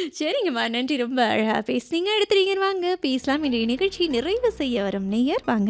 சரிங்கம்மா நன்றி ரொம்ப அழகா பேசுனீங்க அடுத்து வாங்க பேசலாம் இன்றைய நிகழ்ச்சி நிறைவு செய்ய வரும் நேயர் வாங்க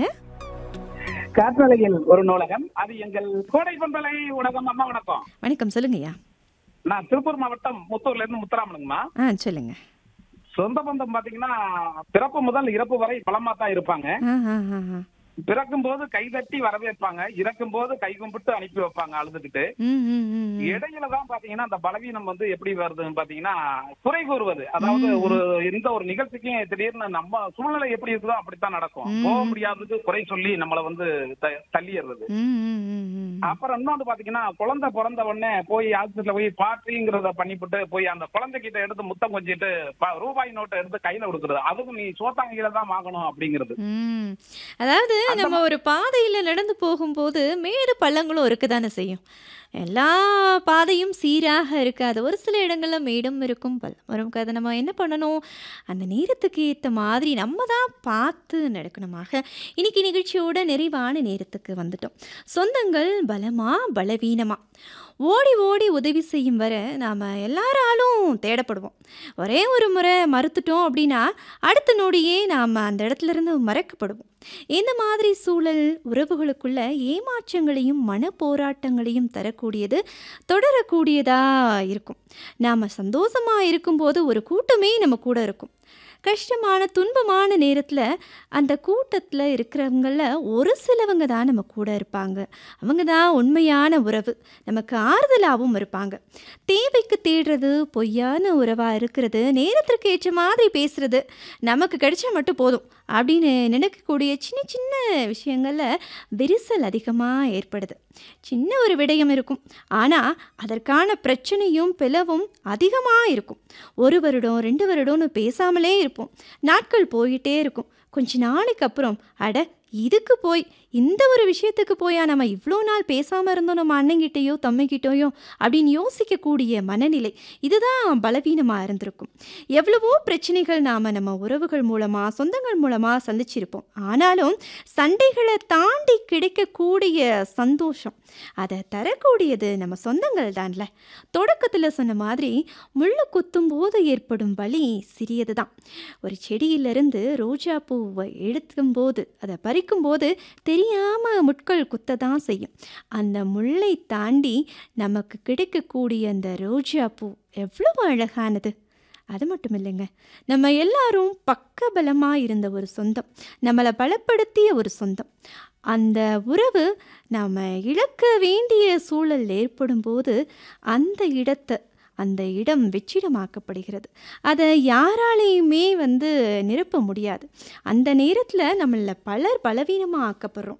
காற்றலையில் ஒரு நூலகம் அது எங்கள் கோடை பண்பலை ஊடகம் அம்மா வணக்கம் வணக்கம் சொல்லுங்கய்யா நான் திருப்பூர் மாவட்டம் முத்தூர்ல இருந்து முத்துராமனுங்கம்மா ஆ சொல்லுங்க சொந்த பந்தம் பாத்தீங்கன்னா பிறப்பு முதல் இறப்பு வரை பலமா தான் இருப்பாங்க ஆ ஆ ஆ ஆ. பிறக்கும் போது கைதட்டி வரவேற்பாங்க இறக்கும் போது கை கும்பிட்டு அனுப்பி வைப்பாங்க அழுதுகிட்டு ம் ம் ம் ம். இடையில தான் பாத்தீங்கன்னா அந்த பலவீனம் வந்து எப்படி வருதுன்னு பாத்தீங்கன்னா குறை கூறுவது அதாவது ஒரு எந்த ஒரு நிகழ்ச்சிக்கும் திடீர்னு நம்ம சூழ்நிலை எப்படி இருக்குதோ அப்படித்தான் நடக்கும் போக முடியாததுக்கு குறை சொல்லி நம்மள வந்து த- தள்ளிடுறது ம் ம் ம் ம். அப்புறம் இன்னொன்று பாத்தீங்கன்னா குழந்தை பிறந்த உடனே போய் ஆஸ்பத்திரியில போய் பாட்டிங்கிறத பண்ணிவிட்டு போய் அந்த குழந்தை கிட்ட எடுத்து முத்தம் கொஞ்சிட்டு ப- ரூபாய் நோட்டை எடுத்து கையில கொடுக்கறது அதுவும் நீ சோத்தாங்கில தான் வாங்கணும் அப்படிங்கிறது ம். அதாவது நம்ம ஒரு பாதையில நடந்து போகும்போது மேடு பள்ளங்களும் இருக்க தானே செய்யும் எல்லா பாதையும் சீராக இருக்காது ஒரு சில இடங்கள்ல மேடும் இருக்கும் பள்ளம் இருக்கும் அதை நம்ம என்ன பண்ணணும் அந்த நேரத்துக்கு ஏற்ற மாதிரி நம்ம தான் பார்த்து நடக்கணுமாக இன்னைக்கு நிகழ்ச்சியோட நிறைவான நேரத்துக்கு வந்துட்டோம் சொந்தங்கள் பலமா பலவீனமா ஓடி ஓடி உதவி செய்யும் வரை நாம் எல்லாராலும் தேடப்படுவோம் ஒரே ஒரு முறை மறுத்துட்டோம் அப்படின்னா அடுத்த நொடியே நாம் அந்த இடத்துல இருந்து மறக்கப்படுவோம் இந்த மாதிரி சூழல் உறவுகளுக்குள்ள ஏமாற்றங்களையும் மன போராட்டங்களையும் தரக்கூடியது தொடரக்கூடியதா இருக்கும் நாம் சந்தோஷமாக இருக்கும்போது ஒரு கூட்டமே நம்ம கூட இருக்கும் கஷ்டமான துன்பமான நேரத்தில் அந்த கூட்டத்தில் இருக்கிறவங்கள ஒரு சிலவங்க தான் நம்ம கூட இருப்பாங்க அவங்க தான் உண்மையான உறவு நமக்கு ஆறுதலாகவும் இருப்பாங்க தேவைக்கு தேடுறது பொய்யான உறவாக இருக்கிறது நேரத்திற்கு ஏற்ற மாதிரி பேசுறது நமக்கு கிடைச்சா மட்டும் போதும் அப்படின்னு நினைக்கக்கூடிய சின்ன சின்ன விஷயங்களில் விரிசல் அதிகமாக ஏற்படுது சின்ன ஒரு விடயம் இருக்கும் ஆனால் அதற்கான பிரச்சனையும் பிளவும் அதிகமாக இருக்கும் ஒரு வருடம் ரெண்டு வருடம்னு பேசாமலே இருப்போம் நாட்கள் போயிட்டே இருக்கும் கொஞ்ச நாளைக்கு அப்புறம் அட இதுக்கு போய் இந்த ஒரு விஷயத்துக்கு போயா நம்ம இவ்வளோ நாள் பேசாமல் இருந்தோம் நம்ம அண்ணங்கிட்டேயோ தம்பிக்கிட்டேயோ அப்படின்னு யோசிக்கக்கூடிய மனநிலை இதுதான் பலவீனமாக இருந்திருக்கும் எவ்வளவோ பிரச்சனைகள் நாம் நம்ம உறவுகள் மூலமாக சொந்தங்கள் மூலமாக சந்திச்சிருப்போம் ஆனாலும் சண்டைகளை தாண்டி கிடைக்கக்கூடிய சந்தோஷம் அதை தரக்கூடியது நம்ம சொந்தங்கள் தான்ல தொடக்கத்தில் சொன்ன மாதிரி முள்ளு குத்தும் போது ஏற்படும் வலி சிறியது தான் ஒரு செடியிலிருந்து ரோஜா பூவை எடுக்கும்போது அதை பறிக்கும்போது தெரியாமல் முட்கள் குத்த தான் செய்யும் அந்த முள்ளை தாண்டி நமக்கு கிடைக்கக்கூடிய அந்த ரோஜா பூ எவ்வளவு அழகானது அது மட்டும் இல்லைங்க நம்ம எல்லாரும் பக்கபலமாக இருந்த ஒரு சொந்தம் நம்மளை பலப்படுத்திய ஒரு சொந்தம் அந்த உறவு நாம் இழக்க வேண்டிய சூழல் ஏற்படும் போது அந்த இடத்தை அந்த இடம் வெற்றிடமாக்கப்படுகிறது அதை யாராலையுமே வந்து நிரப்ப முடியாது அந்த நேரத்தில் நம்மள பலர் பலவீனமாக ஆக்கப்படுறோம்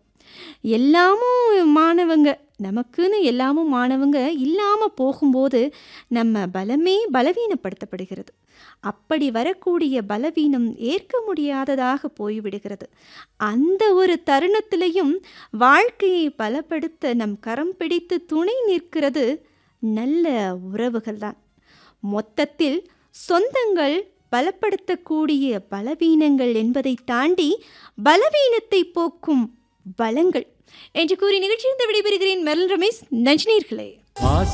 எல்லாமும் மாணவங்க நமக்குன்னு எல்லாமும் மாணவங்க இல்லாமல் போகும்போது நம்ம பலமே பலவீனப்படுத்தப்படுகிறது அப்படி வரக்கூடிய பலவீனம் ஏற்க முடியாததாக போய்விடுகிறது அந்த ஒரு தருணத்திலையும் வாழ்க்கையை பலப்படுத்த நம் கரம் பிடித்து துணை நிற்கிறது நல்ல உறவுகள் தான் மொத்தத்தில் சொந்தங்கள் பலப்படுத்தக்கூடிய பலவீனங்கள் என்பதை தாண்டி பலவீனத்தை போக்கும் பலங்கள் என்று கூறி நிகழ்ச்சியிலிருந்து விடைபெறுகிறேன் மெர்ல் ரமேஷ் நஞ்சினீர்களே ஆசை